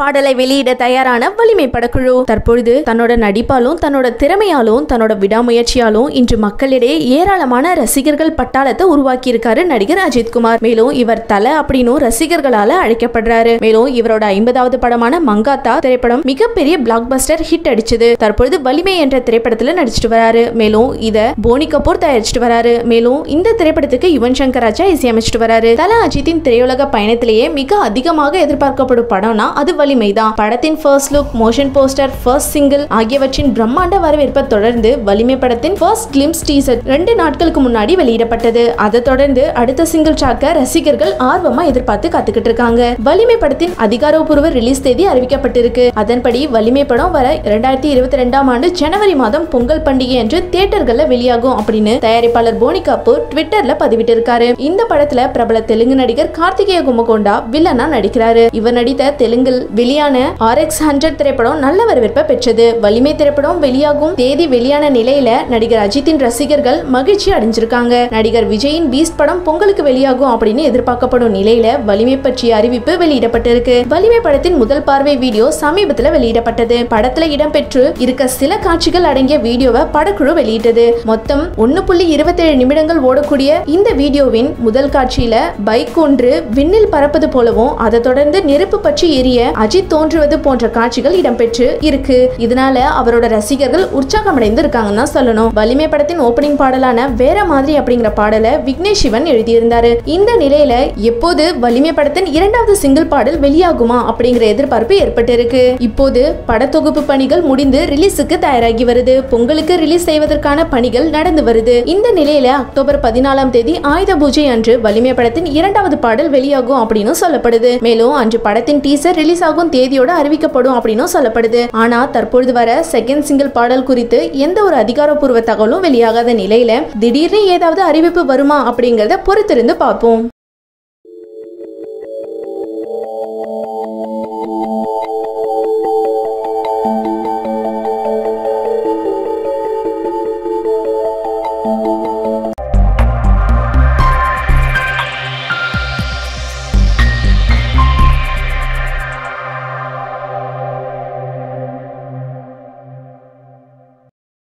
பாடலை வெளியிட தயாரான வலிமை படக்குழு தற்பொழுது தன்னோட நடிப்பாலும் தன்னோட திறமையாலும் தன்னோட விடாமுயற்சியாலும் இன்று மக்களிடையே ஏராளமான ரசிகர்கள் பட்டாளத்தை உருவாக்கி இருக்காரு நடிகர் அஜித் குமார் மேலும் இவர் தல அப்படின்னு ரசிகர்களால அழைக்கப்படுறாரு மேலும் இவரோட ஐம்பதாவது படமான மங்காத்தா திரைப்படம் மிகப்பெரிய பிளாக் பஸ்டர் ஹிட் அடிச்சது தற்பொழுது வலிமை என்ற திரைப்படத்துல நடிச்சிட்டு வராரு மேலும் இத போனி கபூர் தயாரிச்சிட்டு வராரு மேலும் இந்த திரைப்படத்துக்கு யுவன் சங்கர் ராஜா இசையமைச்சிட்டு வராரு தல அஜித்தின் திரையுலக பயணத்திலேயே மிக அதிகமாக எதிர்பார்க்கப்படும் படம்னா அது வலிமை தான் படத்தின் first look motion poster first single ஆகியவற்றின் பிரம்மாண்ட வரவேற்பை தொடர்ந்து வலிமை படத்தின் ஃபர்ஸ்ட் கிளிம்ஸ் டீசர் ரெண்டு நாட்களுக்கு முன்னாடி வெளியிடப்பட்டது அதை தொடர்ந்து அடுத்த சிங்கிள் ட்ராக்க ரசிகர்கள் ஆர்வமா எதிர்பார்த்து காத்துக்கிட்டு இருக்காங்க வலிமை படத்தின் அதிகாரப்பூர்வ ரிலீஸ் தேதி அறிவிக்கப்பட்டிருக்கு அதன்படி வலிமை படம் வர இரண்டாயிரத்தி இருபத்தி ரெண்டாம் ஆண்டு ஜனவரி மாதம் பொங்கல் பண்டிகை அன்று தியேட்டர்கள்ல வெளியாகும் அப்படின்னு தயாரிப்பாளர் போனி கபூர் ட்விட்டர்ல பதிவிட்டிருக்காரு இந்த படத்துல பிரபல தெலுங்கு நடிகர் கார்த்திகேய குமகோண்டா வில்லனா நடிக்கிறாரு இவர் நடித்த தெலுங்கில் வெளியான ஆர் எக்ஸ் ஹண்ட்ரட் திரைப்படம் நல்ல வரவேற்பை பெற்றது வலிமை திரைப்படம் வெளியாகும் தேதி வெளியான நிலையில நடிகர் அஜித்தின் ரசிகர்கள் மகிழ்ச்சி அடைஞ்சிருக்காங்க நடிகர் விஜயின் பீஸ்ட் படம் பொங்கலுக்கு வெளியாகும் அப்படின்னு எதிர்பார்க்கப்படும் நிலையில வலிமை பற்றிய அறிவிப்பு வெளியிடப்பட்டிருக்கு வலிமை படத்தின் முதல் பார்வை வீடியோ சமீபத்துல வெளியிடப்பட்டது படத்துல இடம்பெற்று இருக்க சில காட்சிகள் அடங்கிய வீடியோவை படக்குழு வெளியிட்டது மொத்தம் ஒன்னு புள்ளி இருபத்தேழு நிமிடங்கள் ஓடக்கூடிய இந்த வீடியோவின் முதல் காட்சியில பைக் ஒன்று விண்ணில் பறப்பது போலவும் அதை தொடர்ந்து நெருப்பு பற்றி எரிய அஜித் தோன்றுவது போன்ற காட்சிகள் இடம்பெற்று இருக்கு இதனால அவரோட ரசிகர்கள் உற்சாகமடைந்து இருக்காங்கன்னு தான் சொல்லணும் வலிமை படத்தின் ஓபனிங் பாடலான வேற மாதிரி அப்படிங்கிற பாடலை விக்னேஷ் சிவன் எழுதியிருந்தாரு இந்த நிலையில எப்போது வலிமை படத்தின் இரண்டாவது சிங்கிள் பாடல் வெளியாகுமா அப்படிங்கிற எதிர்பார்ப்பு ஏற்பட்டிருக்கு இப்போது படத்தொகுப்பு பணிகள் முடிந்து ரிலீஸுக்கு தயாராகி வருது பொங்கலுக்கு ரிலீஸ் செய்வதற்கான பணிகள் நடந்து வருது இந்த நிலையில அக்டோபர் பதினாலாம் தேதி ஆயுத பூஜை அன்று வலிமை படத்தின் இரண்டாவது பாடல் வெளியாகும் அப்படின்னு சொல்லப்படுது மேலும் அன்று படத்தின் டீசர் ரிலீஸ் ஆகும் தேதியோட அறிவிக்கப்படும் அப்படின்னு சொல்லப்படுது ஆனா தற்பொழுது வர செகண்ட் சிங்கிள் பாடல் குறித்து எந்த ஒரு அதிகாரப்பூர்வ தகவலும் வெளியாகாத நிலையில திடீர்னு ஏதாவது அறிவிப்பு வருமா அப்படிங்கறத பொறுத்திருந்து பார்ப்போம்